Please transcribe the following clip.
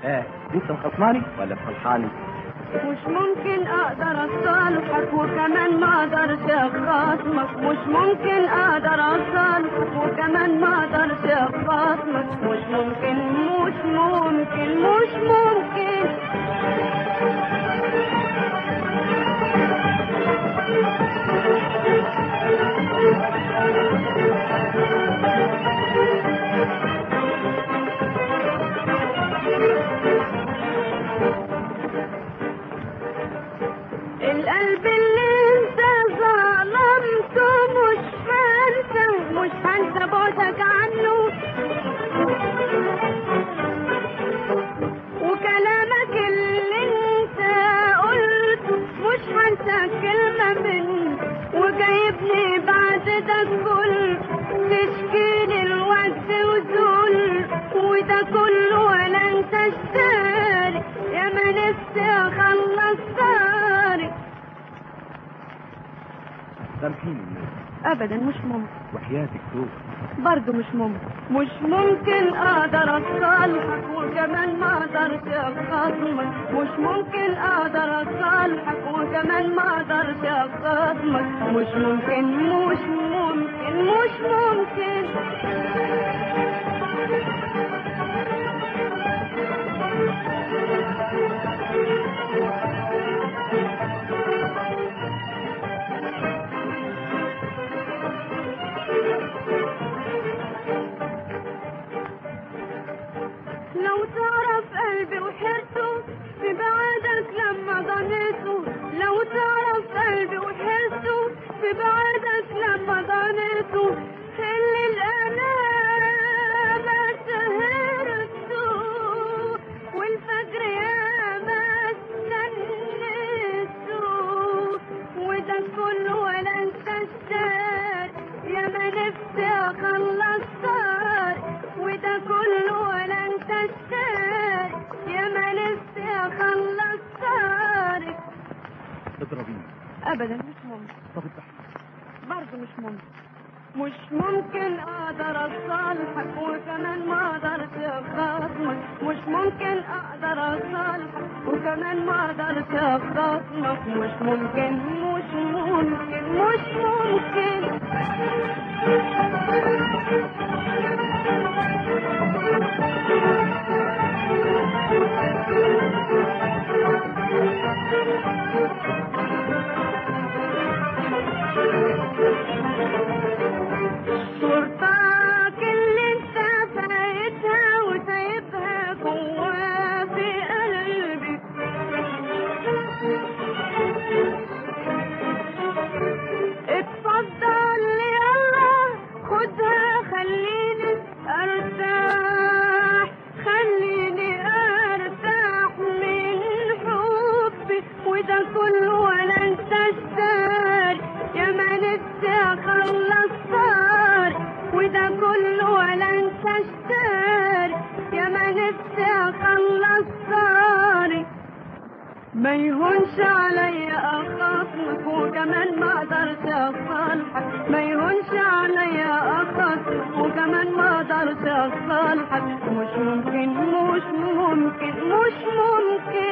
ايه انت مخصماني ولا مصلحاني مش ممكن اقدر اصالحك وكمان ما اقدرش اخاصمك مش ممكن اقدر اصالحك وكمان ما اقدرش اخاصمك مش ممكن مش ممكن مش ممكن القلب اللي انت ظلمته مش هنسى مش هنسى بعدك عنه وكلامك اللي انت قلته مش هنسى كلمة منه وجايبني بعد ده كله تشكيلي الوقت وذل وده كله ولا انت اشتاري يا ما نفسي اخلص صاري سامحيني ابدا مش ممكن وحياتك توب برضه مش ممكن مش ممكن اقدر اصالحك وكمان ما اقدرش اخاصمك مش ممكن اقدر اصالحك وكمان ما اقدرش اخاصمك مش ممكن مش ممكن مش ممكن لو تعرف قلبي وحرته في بعدك لما ضنيته لو تعرف قلبي وحرته في بعدك لما ضنيته اللي الأنام سهرته والفجر يا ما استنيته وده كله ولا انت اشتاق يا ما نفسي اخلص صار وده كله ولا انت اشتاق يا ما نفسي اخلص صار اضربيني ابدا مش ممكن طب افتحي برضه مش ممكن مش ممكن اقدر اصالحك وكمان ما اقدرش اخاصمك مش ممكن اقدر اصالحك وكمان ما اقدرش اخاصمك مش ممكن مش ممكن مش ممكن صورتك اللي انت فايتها وسايبها جوا في قلبي اتفضل يلا خدها خليني ارتاح خليني ارتاح من حبي وده كله ولا انت اشتاق يا ما نفسي اخلص صار وده كله ولا انت اشتاق يا ما نفسي اخلص صار ما يهونش عليا اخاصمك وكمان ما اقدرش اصالحك ما يهونش عليا اخاصمك وكمان ما اقدرش اصالحك مش ممكن مش ممكن مش ممكن